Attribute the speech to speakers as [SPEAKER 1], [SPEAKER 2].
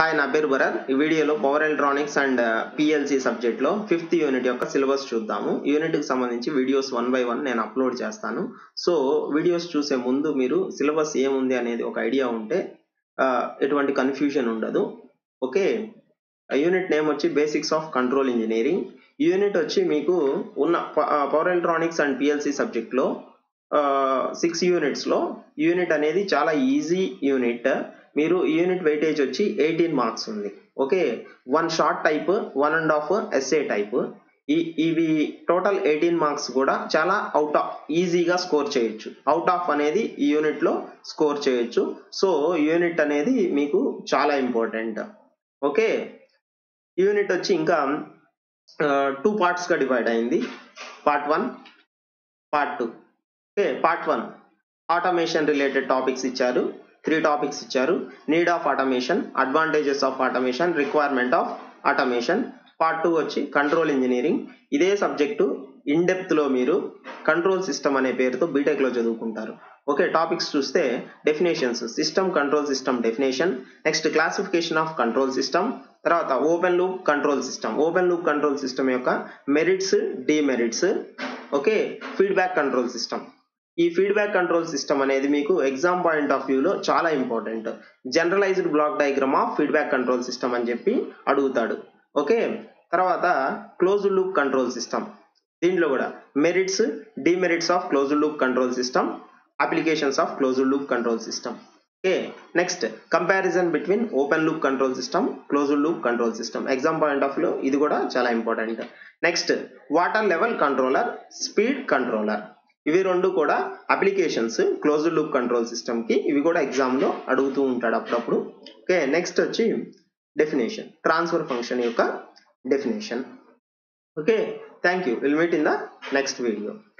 [SPEAKER 1] hi నా పేరు భరత్ ఈ వీడియోలో పవర్ ఎలక్ట్రానిక్స్ అండ్ పిఎల్సి సబ్జెక్ట్లో ఫిఫ్త్ యూనిట్ యొక్క సిలబస్ చూద్దాము యూనిట్కి సంబంధించి వీడియోస్ వన్ బై వన్ నేను అప్లోడ్ చేస్తాను సో వీడియోస్ చూసే ముందు మీరు సిలబస్ ఏముంది అనేది ఒక ఐడియా ఉంటే ఆ, ఎటువంటి కన్ఫ్యూజన్ ఉండదు ఓకే యూనిట్ నేమ్ వచ్చి basics of control engineering unit వచ్చి మీకు ఉన్న పవర్ ఎలక్ట్రానిక్స్ అండ్ పిఎల్సి సబ్జెక్ట్లో సిక్స్ యూనిట్స్లో యూనిట్ అనేది చాలా ఈజీ యూనిట్ మీరు యూనిట్ వెయిటేజ్ వచ్చి ఎయిటీన్ మార్క్స్ ఉంది okay one short type one and half SA type ఈ ఇవి టోటల్ ఎయిటీన్ మార్క్స్ కూడా చాలా అవుట్ ఆఫ్ ఈజీగా స్కోర్ చేయొచ్చు అవుట్ ఆఫ్ అనేది ఈ యూనిట్లో స్కోర్ చేయొచ్చు సో యూనిట్ అనేది మీకు చాలా ఇంపార్టెంట్ ఓకే యూనిట్ వచ్చి ఇంకా టూ పార్ట్స్గా డివైడ్ అయింది part one part two okay part one automation related topics ఇచ్చారు త్రీ టాపిక్స్ ఇచ్చారు need of automation advantages of automation requirement of automation part two వచ్చి కంట్రోల్ ఇంజనీరింగ్ ఇదే సబ్జెక్టు ఇన్ డెప్త్లో మీరు కంట్రోల్ సిస్టమ్ అనే పేరుతో బీటెక్లో చదువుకుంటారు ఓకే టాపిక్స్ చూస్తే definitions system control system definition next classification of control system తర్వాత open loop control system open loop control system యొక్క merits demerits okay feedback control system ఈ ఫీడ్బ్యాక్ కంట్రోల్ సిస్టమ్ అనేది మీకు ఎగ్జామ్ పాయింట్ ఆఫ్ వ్యూలో చాలా important generalised block diagram of feedback control system అని చెప్పి అడుగుతాడు ఓకే తర్వాత క్లోజ్డ్ లూప్ కంట్రోల్ సిస్టమ్ దీంట్లో కూడా merits demerits of closed loop control system applications of closed loop control system okay next comparison between open loop control system closed loop control system exam point of view ఇది కూడా చాలా important next water level controller speed controller ఇవి రెండు కూడా applications closed loop control system కి ఇవి కూడా exam లో అడుగుతూ ఉంటాడు అప్పుడప్పుడు ఓకే నెక్స్ట్ వచ్చి డెఫినేషన్ ట్రాన్స్ఫర్ ఫంక్షన్ యొక్క definition okay thank you will meet in the next video